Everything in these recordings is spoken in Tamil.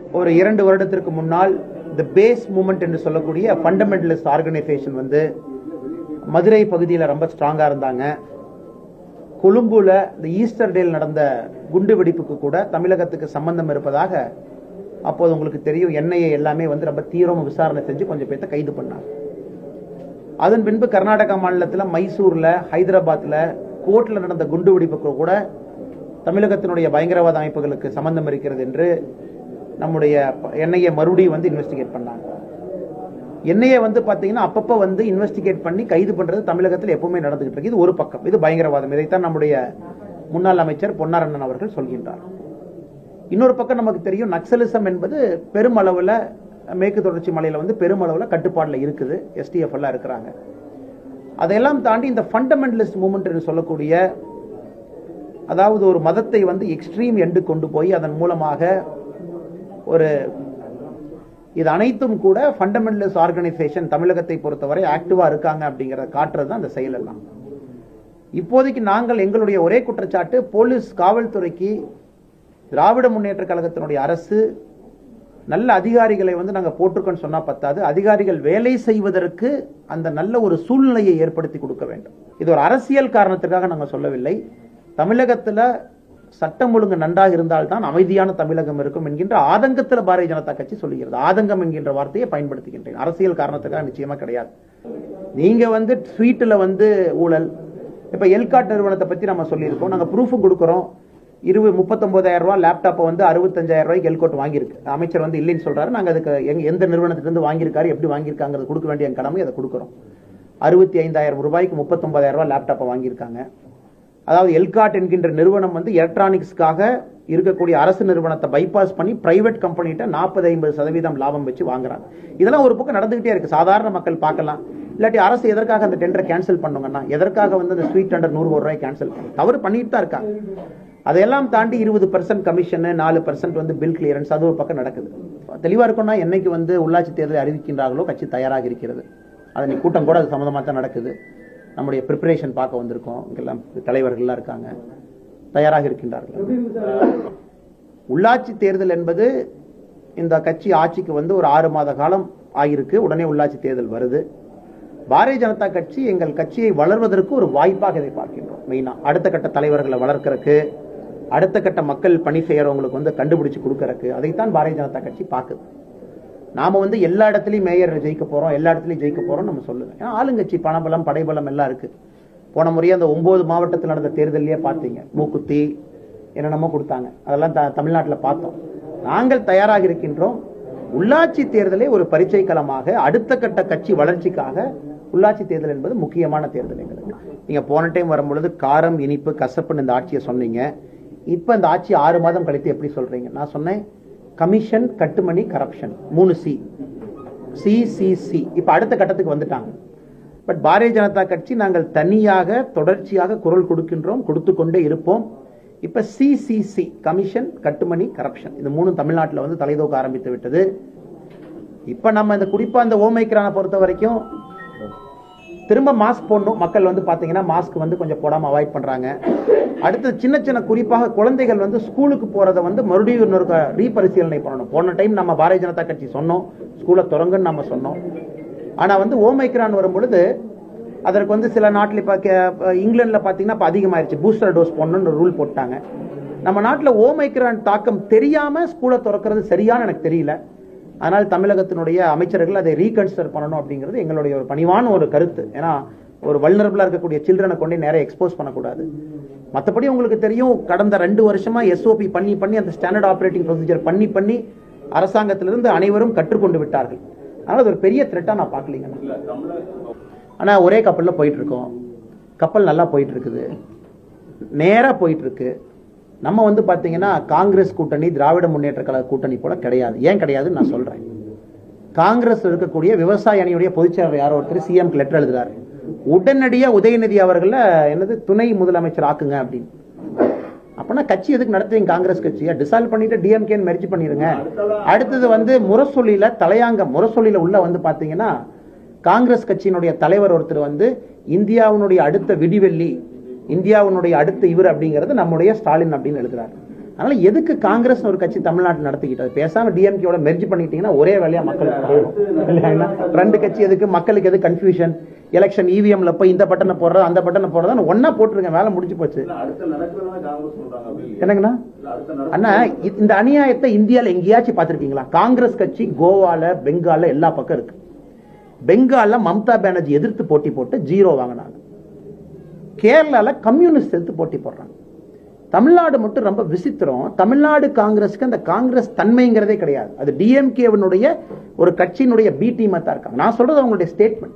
ஒரு இரண்டு வருடத்திற்கு முன்னால் த பேஸ் மூமெண்ட் என்று சொல்லக்கூடிய ஃபண்டமெண்டலிஸ்ட் ஆர்கனைசேஷன் வந்து மதுரை பகுதியில் ரொம்ப ஸ்ட்ராங்கா இருந்தாங்க கொழும்புல இந்த ஈஸ்டர் டேல் நடந்த குண்டு வெடிப்புக்கு கூட தமிழகத்துக்கு சம்பந்தம் இருப்பதாக அப்போது உங்களுக்கு தெரியும் என்ஐஏ எல்லாமே வந்து ரொம்ப தீவிரமா விசாரணை செஞ்சு கொஞ்சம் பேர்த்த கைது பண்ணாங்க அதன் பின்பு கர்நாடகா மாநிலத்தில் மைசூர்ல ஹைதராபாத்ல கோர்ட்ல நடந்த குண்டு வெடிப்புக்கு கூட தமிழகத்தினுடைய பயங்கரவாத அமைப்புகளுக்கு சம்பந்தம் இருக்கிறது என்று நம்முடைய என்ஐஏ மறுபடியும் வந்து இன்வெஸ்டிகேட் பண்ணாங்க என்ஐஏ வந்து பாத்தீங்கன்னா அப்பப்ப வந்து இன்வெஸ்டிகேட் பண்ணி கைது பண்றது தமிழகத்தில் எப்பவுமே நடந்துகிட்டு இருக்கு இது ஒரு பக்கம் இது பயங்கரவாதம் இதைத்தான் நம்முடைய முன்னாள் அமைச்சர் பொன்னாரண்ணன் அவர்கள் சொல்கின்றார் இன்னொரு பக்கம் நமக்கு தெரியும் நக்சலிசம் என்பது பெருமளவுல மேற்கு தொடர்ச்சி மலையில வந்து பெருமளவுல கட்டுப்பாடுல இருக்குது எஸ்டிஎஃப் எல்லாம் இருக்கிறாங்க அதையெல்லாம் தாண்டி இந்த ஃபண்டமெண்டலிஸ்ட் மூமெண்ட் என்று சொல்லக்கூடிய அதாவது ஒரு மதத்தை வந்து எக்ஸ்ட்ரீம் எண்டு கொண்டு போய் அதன் மூலமாக ஒரு இது அனைத்தும் கூட ஃபண்டமெண்டலிஸ்ட் ஆர்கனைசேஷன் தமிழகத்தை பொறுத்தவரை ஆக்டிவா இருக்காங்க அப்படிங்கறத காட்டுறது தான் அந்த செயல் எல்லாம் இப்போதைக்கு நாங்கள் எங்களுடைய ஒரே குற்றச்சாட்டு போலீஸ் காவல்துறைக்கு திராவிட முன்னேற்ற கழகத்தினுடைய அரசு நல்ல அதிகாரிகளை வந்து நாங்க போட்டிருக்கோம்னு சொன்னா பத்தாது அதிகாரிகள் வேலை செய்வதற்கு அந்த நல்ல ஒரு சூழ்நிலையை ஏற்படுத்தி கொடுக்க வேண்டும் இது ஒரு அரசியல் காரணத்திற்காக நாங்க சொல்லவில்லை தமிழகத்துல சட்டம் ஒழுங்கு நன்றாக இருந்தால்தான் அமைதியான தமிழகம் இருக்கும் என்கின்ற ஆதங்கத்தில் பாரதிய ஜனதா கட்சி சொல்லுகிறது ஆதங்கம் என்கின்ற வார்த்தையை பயன்படுத்துகின்றேன் அரசியல் காரணத்துக்காக நிச்சயமா கிடையாது நீங்க வந்து ட்வீட்ல வந்து ஊழல் இப்ப எல்காட் நிறுவனத்தை பத்தி நம்ம சொல்லியிருக்கோம் நாங்க ப்ரூஃப் கொடுக்குறோம் இருபது முப்பத்தொன்பதாயிரம் ரூபாய் லேப்டாப்பை வந்து அறுபத்தஞ்சாயிரம் ரூபாய்க்கு எல்கோட் வாங்கியிருக்கு அமைச்சர் வந்து இல்லைன்னு சொல்றாரு நாங்க அதுக்கு எங்க எந்த நிறுவனத்திலிருந்து வாங்கியிருக்காரு எப்படி வாங்கியிருக்காங்கிறது கொடுக்க வேண்டிய என் கடமை அதை கொடுக்குறோம் அறுபத்தி ஐந்தாயிரம் ரூபாய்க்கு முப்பத்தொன்பதாயிரம் ரூபாய் லேப்டாப்பை வாங்கியிருக்காங்க அதாவது எல்காட் என்கின்ற நிறுவனம் வந்து எலக்ட்ரானிக்ஸ்க்காக இருக்கக்கூடிய அரசு நிறுவனத்தை பைபாஸ் பண்ணி பிரைவேட் கம்பெனிட்ட நாற்பது ஐம்பது சதவீதம் லாபம் வச்சு வாங்குறாங்க இதெல்லாம் ஒரு பக்கம் நடந்துகிட்டே இருக்கு சாதாரண மக்கள் பார்க்கலாம் இல்லாட்டி அரசு எதற்காக அந்த டெண்டரை கேன்சல் பண்ணுங்கன்னா எதற்காக வந்து அந்த ஸ்வீட் டெண்டர் நூறு ஒரு ரூபாய் கேன்சல் பண்ணும் தவறு பண்ணிட்டு தான் இருக்காங்க அதையெல்லாம் தாண்டி இருபது பர்சன்ட் கமிஷன் நாலு பர்சன்ட் வந்து பில் கிளியரன்ஸ் அது ஒரு பக்கம் நடக்குது தெளிவா இருக்கும்னா என்னைக்கு வந்து உள்ளாட்சி தேர்தலை அறிவிக்கின்றார்களோ கட்சி தயாராக இருக்கிறது அது நீ கூட்டம் கூட அது சம்பந்தமா தான் நடக்குது நம்முடைய ப்ரிப்பரேஷன் பார்க்க வந்திருக்கோம் இங்கெல்லாம் தலைவர்கள்லாம் இருக்காங்க தயாராக இருக்கின்றார்கள் உள்ளாட்சி தேர்தல் என்பது இந்த கட்சி ஆட்சிக்கு வந்து ஒரு ஆறு மாத காலம் ஆகியிருக்கு உடனே உள்ளாட்சி தேர்தல் வருது பாரதிய ஜனதா கட்சி எங்கள் கட்சியை வளர்வதற்கு ஒரு வாய்ப்பாக இதை பார்க்கின்றோம் மெயினா அடுத்த கட்ட தலைவர்களை வளர்க்கறதுக்கு அடுத்த கட்ட மக்கள் பணி செய்யறவங்களுக்கு வந்து கண்டுபிடிச்சு கொடுக்கறதுக்கு அதைத்தான் பாரதிய ஜனதா கட்சி பார்க்குது நாம வந்து எல்லா இடத்துலயும் மேயர் ஜெயிக்க போறோம் எல்லா இடத்துலயும் ஜெயிக்க போறோம் நம்ம சொல்லுங்க ஏன்னா ஆளுங்கட்சி பணபலம் படைபலம் எல்லாம் இருக்கு போன முறையே அந்த ஒன்பது மாவட்டத்தில் நடந்த தேர்தலையே பார்த்தீங்க மூக்குத்தி என்னென்னமோ கொடுத்தாங்க அதெல்லாம் த- தமிழ்நாட்டுல பார்த்தோம் நாங்கள் தயாராக இருக்கின்றோம் உள்ளாட்சி தேர்தலை ஒரு பரீட்சை களமாக அடுத்த கட்ட கட்சி வளர்ச்சிக்காக உள்ளாட்சி தேர்தல் என்பது முக்கியமான தேர்தல் எங்களுக்கு நீங்க போன டைம் வரும்பொழுது காரம் இனிப்பு கசப்புன்னு இந்த ஆட்சியை சொன்னீங்க இப்ப இந்த ஆட்சி ஆறு மாதம் கழித்து எப்படி சொல்றீங்க நான் சொன்னேன் கமிஷன் கட்டுமணி கரப்ஷன் மூணு சி சி சி சி இப்ப அடுத்த கட்டத்துக்கு வந்துட்டாங்க பட் பாரதிய ஜனதா கட்சி நாங்கள் தனியாக தொடர்ச்சியாக குரல் கொடுக்கின்றோம் கொடுத்து கொண்டே இருப்போம் இப்ப சிசிசி கமிஷன் கட்டுமணி கரப்ஷன் இது மூணும் தமிழ்நாட்டில் வந்து தலைதோக்க ஆரம்பித்து விட்டது இப்ப நம்ம இந்த குறிப்பா இந்த ஓமைக்ரானை பொறுத்த வரைக்கும் திரும்ப மாஸ்க் போடணும் மக்கள் வந்து பாத்தீங்கன்னா மாஸ்க் வந்து கொஞ்சம் போடாம அவாய்ட் பண்றாங்க அடுத்து சின்ன சின்ன குறிப்பாக குழந்தைகள் வந்து ஸ்கூலுக்கு போறதை வந்து மறுபடியும் இன்னொரு ரீபரிசீலனை பண்ணணும் போன டைம் நம்ம பாரதிய ஜனதா கட்சி சொன்னோம் ஸ்கூலை திறங்குன்னு நம்ம சொன்னோம் ஆனா வந்து ஓமைக்ரான் வரும் பொழுது அதற்கு வந்து சில நாட்டில் இப்போ இங்கிலாந்துல பாத்தீங்கன்னா இப்போ அதிகமாயிருச்சு பூஸ்டர் டோஸ் போடணும்னு ரூல் போட்டாங்க நம்ம நாட்டில் ஓமைக்ரான் தாக்கம் தெரியாம ஸ்கூலை திறக்கிறது சரியான்னு எனக்கு தெரியல அதனால் தமிழகத்தினுடைய அமைச்சர்கள் அதை ரீகன்சிடர் பண்ணணும் அப்படிங்கிறது எங்களுடைய ஒரு பணிவான ஒரு கருத்து ஏன்னா ஒரு வல்னரபிளா இருக்கக்கூடிய சில்ட்ரனை கொண்டே நேரம் எக்ஸ்போஸ் பண்ணக்கூடாது மற்றபடி உங்களுக்கு தெரியும் கடந்த ரெண்டு வருஷமா எஸ்ஓபி பண்ணி பண்ணி அந்த ஸ்டாண்டர்ட் ஆபரேட்டிங் ப்ரொசீஜர் பண்ணி பண்ணி அரசாங்கத்திலிருந்து அனைவரும் கற்றுக்கொண்டு விட்டார்கள் அதனால அது ஒரு பெரிய த்ரெட்டா நான் பார்க்கலீங்க ஆனா ஒரே கப்பல்ல போயிட்டு இருக்கோம் கப்பல் நல்லா போயிட்டு இருக்குது நேரா போயிட்டு இருக்கு நம்ம வந்து பாத்தீங்கன்னா காங்கிரஸ் கூட்டணி திராவிட முன்னேற்ற கழக கூட்டணி போல கிடையாது ஏன் கிடையாதுன்னு நான் சொல்றேன் காங்கிரஸ் இருக்கக்கூடிய விவசாய அணியுடைய பொதுச்செயலாளர் யாரோ ஒருத்தர் சிஎம் லெட்டர் எழுதுறாரு உடனடியா உதயநிதி அவர்கள என்னது துணை முதலமைச்சர் ஆக்குங்க அப்படின்னு அப்பனா கட்சி எதுக்கு நடத்துவீங்க காங்கிரஸ் கட்சியை டிசால்வ் பண்ணிட்டு டிஎம்கேன்னு மெர்ஜ் பண்ணிருங்க அடுத்தது வந்து முரசொலியில தலையாங்க முரசொலியில உள்ள வந்து பாத்தீங்கன்னா காங்கிரஸ் கட்சியினுடைய தலைவர் ஒருத்தர் வந்து இந்தியாவினுடைய அடுத்த விடிவெள்ளி இந்தியாவினுடைய அடுத்த இவர் அப்படிங்கிறது நம்முடைய ஸ்டாலின் அப்படின்னு எழுதுறாரு அதனால எதுக்கு காங்கிரஸ் ஒரு கட்சி தமிழ்நாட்டில் நடத்திக்கிட்டது பேசாம டிஎம்கேயோட மெர்ஜ் பண்ணிக்கிட்டீங்கன்னா ஒரே வேலையா மக்களுக்கு போயிடும் இல்லைங்களா? ரெண்டு கட்சி எதுக்கு மக்களுக்கு எது கன்ஃபியூஷன் எலெக்ஷன் இவிஎம்ல போய் இந்த பட்டனை போடுறது அந்த பட்டனை போடுறதா ஒன்னா போட்டுருங்க வேலை முடிஞ்சு போச்சு இல்ல, அடுத்த நடக்கிறதா காங்கிரஸ் சொல்றாங்க அப்படி இல்லையா? என்னங்கண்ணா இல்ல, அடுத்த நடக்க- அண்ணா இ- இந்த அநியாயத்தை இந்தியால எங்கேயாச்சும் பார்த்திருக்கீங்களா காங்கிரஸ் கட்சி கோவால பெங்கால்ல எல்லா பக்கம் இருக்கு பெங்கால்ல மம்தா பானர்ஜி எதிர்த்து போட்டி போட்டு ஜீரோ வாங்கினாங்க கேரளால கம்யூனிஸ்ட் எதிர்த்து போட்டி போடுறாங்க தமிழ்நாடு மட்டும் ரொம்ப விசித்திரம் தமிழ்நாடு காங்கிரஸ்க்கு அந்த காங்கிரஸ் தன்மைங்கிறதே கிடையாது அது டிஎம்கேவனுடைய ஒரு கட்சியினுடைய பி டீமா தான் இருக்காங்க நான் சொல்றது அவங்களுடைய ஸ்டேட்மெண்ட்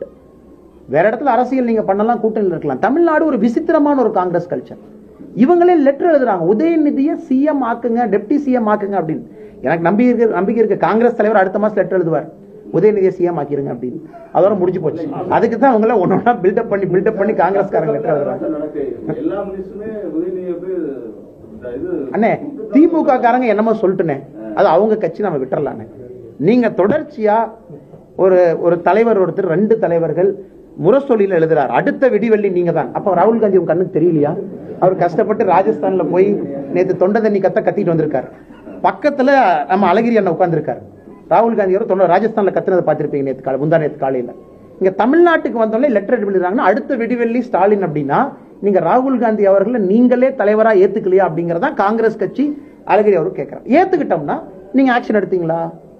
வேற இடத்துல அரசியல் நீங்க பண்ணலாம் கூட்டணியில் இருக்கலாம் தமிழ்நாடு ஒரு விசித்திரமான ஒரு காங்கிரஸ் கல்ச்சர் இவங்களே லெட்டர் எழுதுறாங்க உதயநிதியை சிஎம் ஆக்குங்க டெப்டி சிஎம் ஆக்குங்க அப்படின்னு எனக்கு நம்பிக்கை இருக்கு நம்பிக்கை இருக்கு காங்கிரஸ் தலைவர் அடுத்த மாசம் லெட்டர் எழுதுவார் உதயநிதியை சிஎம் ஆக்கிருங்க அப்படின்னு அதோட முடிஞ்சு போச்சு அதுக்கு தான் அவங்கள ஒன்னொன்னா பில்டப் பண்ணி பில்டப் பண்ணி காங்கிரஸ்காரங்க லெட்டர் எழுதுறாங்க அடுத்த நடக்க எல்லா மினிஸ்டருமே உதயநிதியை போய் இந்த இது அண்ணே திமுக காரங்க என்னமோ சொல்லிட்டுனே அது அவங்க கட்சி நம்ம விட்டுறலானே நீங்க தொடர்ச்சியா ஒரு ஒரு தலைவர் ஒருத்தர் ரெண்டு தலைவர்கள் முரசொலியில் எழுதுறார் அடுத்த விடிவெள்ளி நீங்க தான் அப்ப ராகுல் காந்தி உங்க கண்ணுக்கு தெரியலையா அவர் கஷ்டப்பட்டு ராஜஸ்தான்ல போய் நேத்து தொண்டை தண்ணி கத்த கத்திட்டு வந்திருக்காரு பக்கத்துல நம்ம அழகிரி அண்ணன் உட்கார்ந்திருக்காரு ராகுல் காந்தியோட தொண்டை ராஜஸ்தான்ல கத்துனதை பார்த்திருப்பீங்க நேத்து காலை முந்தா நேத்து காலையில இங்க தமிழ்நாட்டுக்கு வந்தோடனே லெட்டர் எழுதிடுறாங்கன்னா அடுத்த விடிவெள்ளி ஸ்டாலின் அப்படின்னா நீங்க ராகுல் காந்தி அவர்களை நீங்களே தலைவரா ஏத்துக்கலையா அப்படிங்கறதா காங்கிரஸ் கட்சி அழகிரி அவரு கேட்கிறார் ஏத்துக்கிட்டோம்னா நீங்க ஆக்ஷன் எடுத்தீங்களா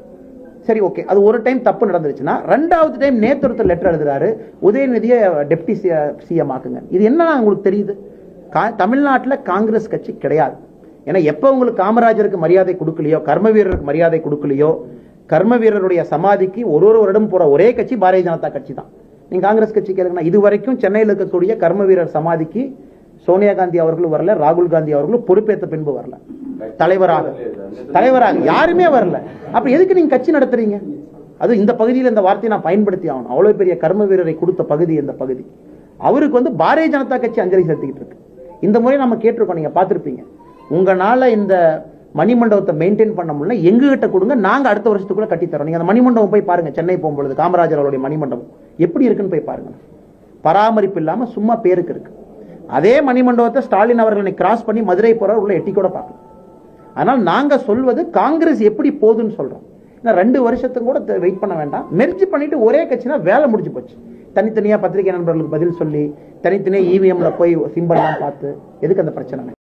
சரி ஓகே அது ஒரு டைம் தப்பு நடந்துருச்சுன்னா ரெண்டாவது டைம் நேத்து ஒருத்தர் லெட்டர் எழுதுறாரு உதயநிதியை டெப்டி சிஎம் ஆக்குங்க இது என்ன உங்களுக்கு தெரியுது கா- தமிழ்நாட்டுல காங்கிரஸ் கட்சி கிடையாது ஏன்னா எப்ப உங்களுக்கு காமராஜருக்கு மரியாதை கொடுக்கலையோ கர்ம வீரருக்கு மரியாதை கொடுக்கலையோ கர்ம வீரருடைய சமாதிக்கு ஒரு ஒரு வருடம் போற ஒரே கட்சி பாரதிய ஜனதா கட்சி தான் நீங்க காங்கிரஸ் கட்சி கேளுங்கன்னா இது வரைக்கும் சென்னையில் இருக்கக்கூடிய கர்ம வீரர் சமாதிக்கு சோனியா காந்தி அவர்களும் வரல ராகுல் காந்தி அவர்களும் பொறுப்பேற்ற பின்பு வரல தலைவராக தலைவராக யாருமே வரல அப்ப எதுக்கு நீங்க கட்சி நடத்துறீங்க அது இந்த பகுதியில் இந்த வார்த்தையை நான் பயன்படுத்தி ஆகணும் அவ்வளவு பெரிய கர்ம வீரரை கொடுத்த பகுதி இந்த பகுதி அவருக்கு வந்து பாரதிய ஜனதா கட்சி அஞ்சலி செலுத்திக்கிட்டு இருக்கு இந்த முறை நம்ம கேட்டிருக்கோம் நீங்க பார்த்திருப்பீங்க உங்களால இந்த மணிமண்டபத்தை மெயின்டைன் பண்ண முடியல எங்க கிட்ட கொடுங்க நாங்க அடுத்த வருஷத்துக்குள்ள கட்டி தரோம் நீங்க அந்த மணிமண்டபம் போய் பாருங்க சென்னை போகும்பொழுது காமராஜர் அவருடைய மணிமண்டபம் எப்படி இருக்குன்னு போய் பாருங்க பராமரிப்பு இல்லாம சும்மா பேருக்கு இருக்கு அதே மணிமண்டபத்தை ஸ்டாலின் அவர்களை கிராஸ் பண்ணி மதுரை போற உள்ள எட்டி கூட பார்க்கலாம் ஆனால் நாங்க சொல்வது காங்கிரஸ் எப்படி போகுதுன்னு சொல்றோம் இன்னும் ரெண்டு வருஷத்துக்கு கூட வெயிட் பண்ண வேண்டாம் மெர்ஜ் பண்ணிட்டு ஒரே கட்சினா வேலை முடிஞ்சு போச்சு தனித்தனியா பத்திரிகை நண்பர்களுக்கு பதில் சொல்லி தனித்தனியா இவிஎம்ல போய் சிம்பல்லாம் பார்த்து எதுக்கு அந்த பிரச்சனை